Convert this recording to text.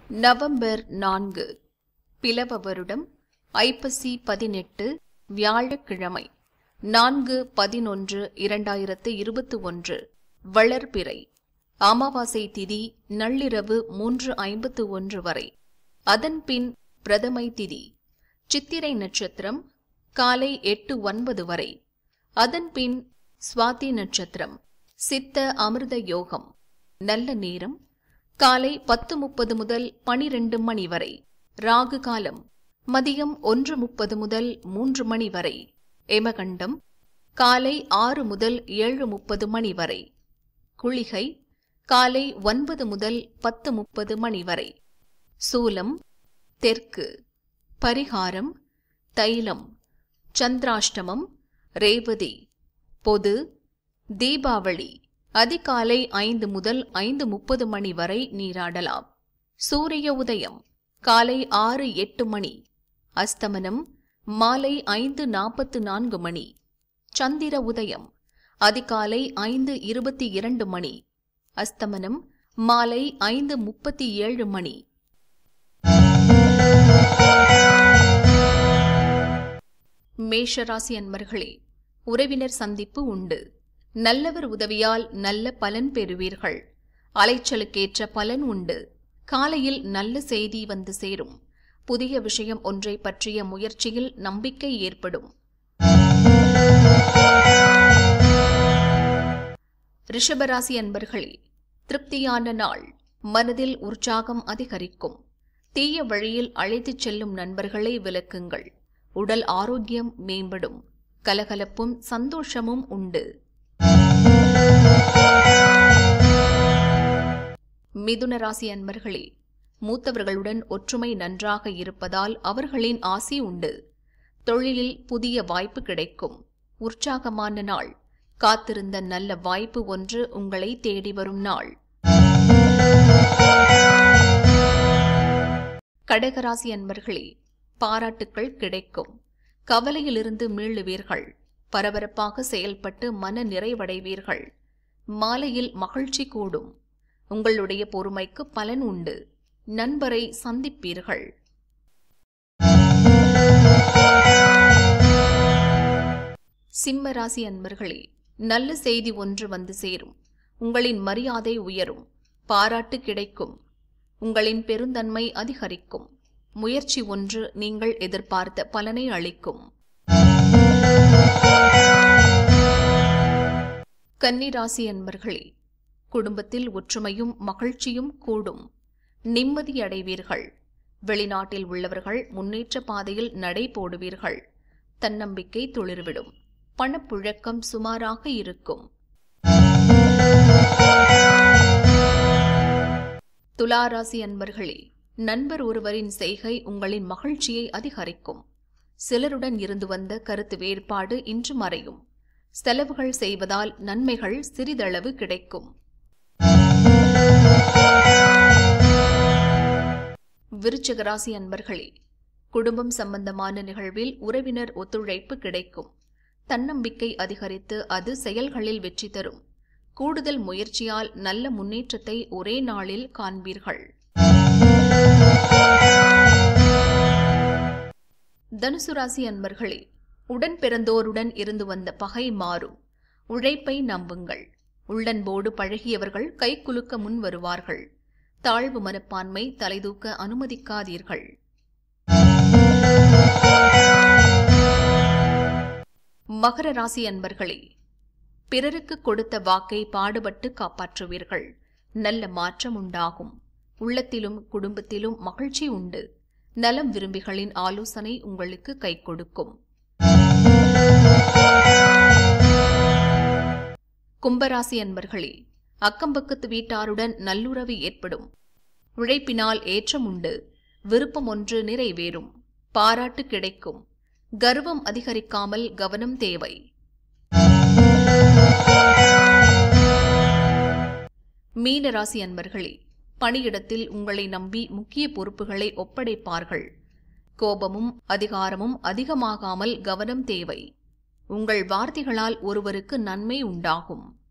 November நான்கு பிலவ வருடம் ஐப்பசி பதினெட்டு வியாழக்கிழமை நான்கு பதினொன்று இரண்டாயிரத்து இருபத்து ஒன்று வளர்பிறை அமாவாசை திதி நள்ளிரவு மூன்று ஐம்பத்து ஒன்று வரை அதன்பின் பிரதமை திதி சித்திரை நட்சத்திரம் காலை எட்டு ஒன்பது வரை அதன்பின் சுவாதி நட்சத்திரம் சித்த அமிர்த யோகம் நல்ல நேரம் காலை பத்து முப்பது முதல் பனிரெண்டு மணி வரை ராகு காலம் மதியம் ஒன்று முப்பது முதல் மூன்று மணி வரை எமகண்டம் காலை ஆறு முதல் ஏழு முப்பது மணி வரை குளிகை காலை ஒன்பது முதல் பத்து முப்பது மணி வரை சூலம் தெற்கு பரிகாரம் தைலம் சந்திராஷ்டமம் ரேவதி பொது தீபாவளி அதிகாலை ஐந்து முதல் ஐந்து முப்பது மணி வரை நீராடலாம் சூரிய உதயம் காலை ஆறு எட்டு மணி அஸ்தமனம் மாலை ஐந்து நாற்பத்து நான்கு மணி சந்திர உதயம் அதிகாலை ஐந்து இருபத்தி இரண்டு மணி அஸ்தமனம் மாலை ஐந்து முப்பத்தி ஏழு மணி மேஷராசி அன்பர்களே உறவினர் சந்திப்பு உண்டு நல்லவர் உதவியால் நல்ல பலன் பெறுவீர்கள் அலைச்சலுக்கேற்ற பலன் உண்டு காலையில் நல்ல செய்தி வந்து சேரும் புதிய விஷயம் ஒன்றை பற்றிய முயற்சியில் நம்பிக்கை ஏற்படும் ரிஷபராசி அன்பர்களே திருப்தியான நாள் மனதில் உற்சாகம் அதிகரிக்கும் தீய வழியில் அழைத்துச் செல்லும் நண்பர்களை விலக்குங்கள் உடல் ஆரோக்கியம் மேம்படும் கலகலப்பும் சந்தோஷமும் உண்டு மிதுன ராசி அன்பர்களே மூத்தவர்களுடன் ஒற்றுமை நன்றாக இருப்பதால் அவர்களின் ஆசி உண்டு தொழிலில் புதிய வாய்ப்பு கிடைக்கும் உற்சாகமான நாள் காத்திருந்த நல்ல வாய்ப்பு ஒன்று உங்களை தேடி வரும் நாள் கடகராசி அன்பர்களே பாராட்டுக்கள் கிடைக்கும் கவலையிலிருந்து மீளுவீர்கள் பரபரப்பாக செயல்பட்டு மன நிறைவடைவீர்கள் மாலையில் மகிழ்ச்சி கூடும் உங்களுடைய பொறுமைக்கு பலன் உண்டு நண்பரை சந்திப்பீர்கள் சிம்ம ராசி அன்பர்களே நல்ல செய்தி ஒன்று வந்து சேரும் உங்களின் மரியாதை உயரும் பாராட்டு கிடைக்கும் உங்களின் பெருந்தன்மை அதிகரிக்கும் முயற்சி ஒன்று நீங்கள் எதிர்பார்த்த பலனை அளிக்கும் கன்னிராசி அன்பர்களே குடும்பத்தில் ஒற்றுமையும் மகிழ்ச்சியும் கூடும் நிம்மதி அடைவீர்கள் வெளிநாட்டில் உள்ளவர்கள் முன்னேற்ற பாதையில் நடை போடுவீர்கள் தன்னம்பிக்கை துளிர்விடும் பணப்புழக்கம் சுமாராக இருக்கும் துளாராசி அன்பர்களே நண்பர் ஒருவரின் செய்கை உங்களின் மகிழ்ச்சியை அதிகரிக்கும் சிலருடன் இருந்து வந்த கருத்து வேறுபாடு இன்று மறையும் செலவுகள் செய்வதால் நன்மைகள் சிறிதளவு கிடைக்கும் விருச்சகராசி அன்பர்களே குடும்பம் சம்பந்தமான நிகழ்வில் உறவினர் ஒத்துழைப்பு கிடைக்கும் தன்னம்பிக்கை அதிகரித்து அது செயல்களில் வெற்றி தரும் கூடுதல் முயற்சியால் நல்ல முன்னேற்றத்தை ஒரே நாளில் காண்பீர்கள் தனுசு ராசி அன்பர்களே உடன் பிறந்தோருடன் இருந்து வந்த பகை மாறும் உழைப்பை நம்புங்கள் உள்ளன்போடு பழகியவர்கள் கைக்குலுக்க முன் வருவார்கள் தாழ்வு மனப்பான்மை தலைதூக்க அனுமதிக்காதீர்கள் மகர ராசி அன்பர்களே பிறருக்கு கொடுத்த வாக்கை பாடுபட்டு காப்பாற்றுவீர்கள் நல்ல மாற்றம் உண்டாகும் உள்ளத்திலும் குடும்பத்திலும் மகிழ்ச்சி உண்டு நலம் விரும்பிகளின் ஆலோசனை உங்களுக்கு கை கொடுக்கும் கும்பராசி அன்பர்களே அக்கம்பக்கத்து வீட்டாருடன் நல்லுறவு ஏற்படும் உழைப்பினால் ஏற்றம் உண்டு விருப்பம் ஒன்று நிறைவேறும் பாராட்டு கிடைக்கும் கர்வம் அதிகரிக்காமல் கவனம் தேவை மீனராசி அன்பர்களே பணியிடத்தில் உங்களை நம்பி முக்கிய பொறுப்புகளை ஒப்படைப்பார்கள் கோபமும் அதிகாரமும் அதிகமாகாமல் கவனம் தேவை உங்கள் வார்த்தைகளால் ஒருவருக்கு நன்மை உண்டாகும்